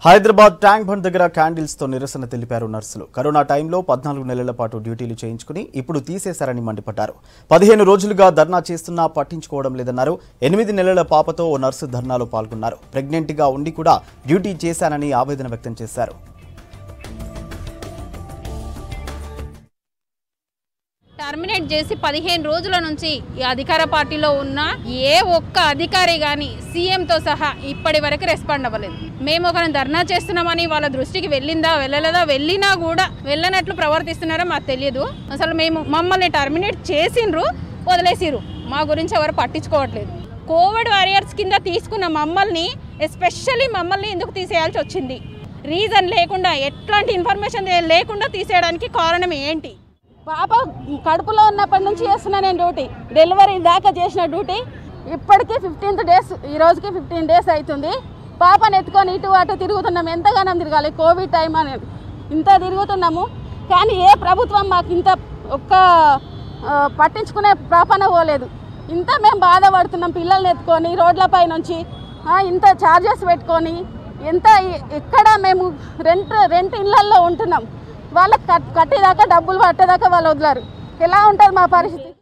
Hyderabad tank bund దగ్గర candles తో నిరసన తెలిపారు నర్సులు కరోనా టైంలో పద్నాలుగు నెలల పాటు డ్యూటీలు చేయించుకుని ఇప్పుడు తీసేశారని మండిపడ్డారు పదిహేను రోజులుగా ధర్నా చేస్తున్నా పట్టించుకోవడం లేదన్నారు ఎనిమిది నెలల పాపతో ఓ నర్సు ధర్నాలో పాల్గొన్నారు ప్రెగ్నెంట్ గా ఉండి కూడా డ్యూటీ చేశానని ఆవేదన వ్యక్తం చేశారు టర్మినేట్ చేసి పదిహేను రోజుల నుంచి ఈ అధికార పార్టీలో ఉన్న ఏ ఒక్క అధికారి కానీ సీఎంతో సహా ఇప్పటి వరకు రెస్పాండ్ అవ్వలేదు మేము ఒకరిని ధర్నా చేస్తున్నామని వాళ్ళ దృష్టికి వెళ్ళిందా వెళ్ళలేదా వెళ్ళినా కూడా వెళ్ళనట్లు ప్రవర్తిస్తున్నారో మాకు తెలియదు అసలు మేము మమ్మల్ని టర్మినేట్ చేసిండ్రు వదిలేసిరు మా గురించి ఎవరు పట్టించుకోవట్లేదు కోవిడ్ వారియర్స్ కింద తీసుకున్న మమ్మల్ని ఎస్పెషల్లీ మమ్మల్ని ఎందుకు తీసేయాల్సి వచ్చింది రీజన్ లేకుండా ఎట్లాంటి ఇన్ఫర్మేషన్ లేకుండా తీసేయడానికి కారణం ఏంటి పాప కడుపులో ఉన్నప్పటి నుంచి చేస్తున్నా నేను డ్యూటీ డెలివరీ దాకా చేసిన డ్యూటీ ఇప్పటికీ ఫిఫ్టీన్త్ డేస్ ఈ రోజుకి ఫిఫ్టీన్ డేస్ అవుతుంది పాపను ఎత్తుకొని ఇటు అటు తిరుగుతున్నాం ఎంతగానో తిరగాలి కోవిడ్ టైం అనేది ఇంత తిరుగుతున్నాము కానీ ఏ ప్రభుత్వం మాకు ఇంత ఒక్క ఆ, పట్టించుకునే ప్రాపన పోలేదు ఇంత మేము బాధపడుతున్నాం పిల్లల్ని ఎత్తుకొని రోడ్లపై నుంచి ఆ, ఇంత ఛార్జెస్ పెట్టుకొని ఎంత ఎక్కడ మేము రెంట్ రెంట్ ఇళ్ళల్లో ఉంటున్నాం వాళ్ళకి కట్- కట్టేదాకా డబ్బులు పట్టేదాకా వాళ్ళు వదిలారు ఎలా ఉంటుంది మా పరిస్థితి